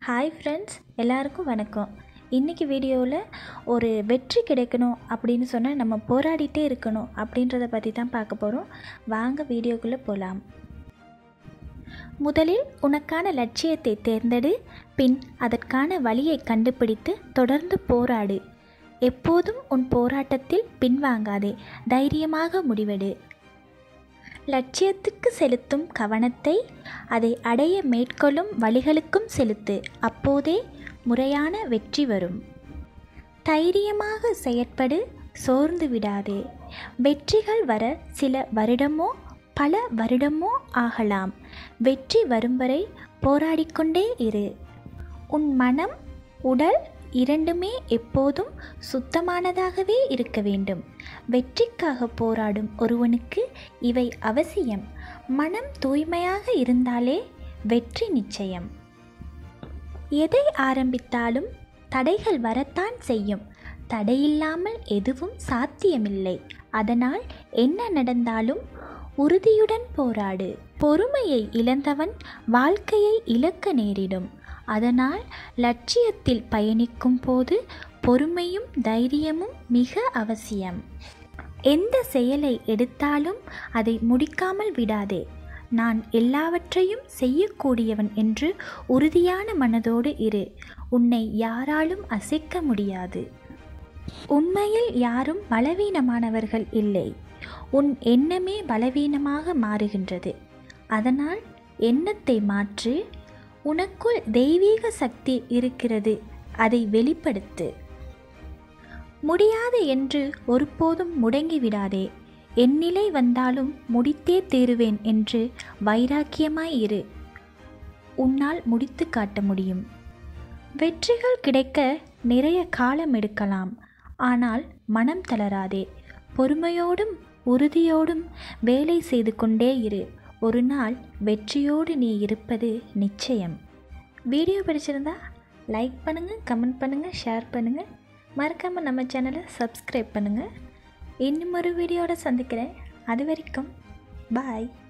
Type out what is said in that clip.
hi friends எல்லாருக்கும் வணக்கம் இன்றைக்கி வீடியோவில் ஒரு வெற்றி கிடைக்கணும் அப்படின்னு சொன்னால் நம்ம போராடிட்டே இருக்கணும் அப்படின்றத பற்றி தான் பார்க்க போகிறோம் வாங்க வீடியோக்குள்ளே போகலாம் முதலில் உனக்கான லட்சியத்தை தேர்ந்தெடு பின் அதற்கான வழியை கண்டுபிடித்து தொடர்ந்து போராடு எப்போதும் உன் போராட்டத்தில் பின்வாங்காதே தைரியமாக முடிவெடு லட்சியத்துக்கு செலுத்தும் கவனத்தை அதை அடைய மேற்கொள்ளும் வழிகளுக்கும் செலுத்து அப்போதே முறையான வெற்றி வரும் தைரியமாக செயற்படு சோர்ந்து விடாதே வெற்றிகள் வர சில வருடமோ பல வருடமோ ஆகலாம் வெற்றி வரும் வரை போராடிக்கொண்டே இரு உன் மனம் உடல் இரண்டுமே எப்போதும் சுத்தமானதாகவே இருக்க வேண்டும் வெற்றிக்காக போராடும் ஒருவனுக்கு இவை அவசியம் மனம் தூய்மையாக இருந்தாலே வெற்றி நிச்சயம் எதை ஆரம்பித்தாலும் தடைகள் வரத்தான் செய்யும் தடையில்லாமல் எதுவும் சாத்தியமில்லை அதனால் என்ன நடந்தாலும் உறுதியுடன் போராடு பொறுமையை இழந்தவன் வாழ்க்கையை இழக்க நேரிடும் அதனால் லட்சியத்தில் பயணிக்கும் போது பொறுமையும் தைரியமும் மிக அவசியம் எந்த செயலை எடுத்தாலும் அதை முடிக்காமல் விடாதே நான் எல்லாவற்றையும் செய்யக்கூடியவன் என்று உறுதியான மனதோடு இரு உன்னை யாராலும் அசைக்க முடியாது உண்மையில் யாரும் பலவீனமானவர்கள் இல்லை உன் எண்ணமே பலவீனமாக மாறுகின்றது அதனால் எண்ணத்தை மாற்று உனக்குள் தெய்வீக சக்தி இருக்கிறது அதை வெளிப்படுத்து முடியாது என்று ஒருபோதும் முடங்கிவிடாதே எந்நிலை வந்தாலும் முடித்தே தீருவேன் என்று வைராக்கியமாய் இரு உன்னால் முடித்து காட்ட முடியும் வெற்றிகள் கிடைக்க நிறைய காலம் எடுக்கலாம் ஆனால் மனம் தளராதே பொறுமையோடும் உறுதியோடும் வேலை செய்து கொண்டே இரு ஒரு நாள் வெற்றியோடு நீ இருப்பது நிச்சயம் வீடியோ பிடிச்சிருந்தா லைக் பண்ணுங்கள் கமெண்ட் பண்ணுங்கள் ஷேர் பண்ணுங்கள் மறக்காமல் நம்ம சேனலை சப்ஸ்கிரைப் பண்ணுங்கள் இன்னும் ஒரு வீடியோட சந்திக்கிறேன் அது வரைக்கும் பாய்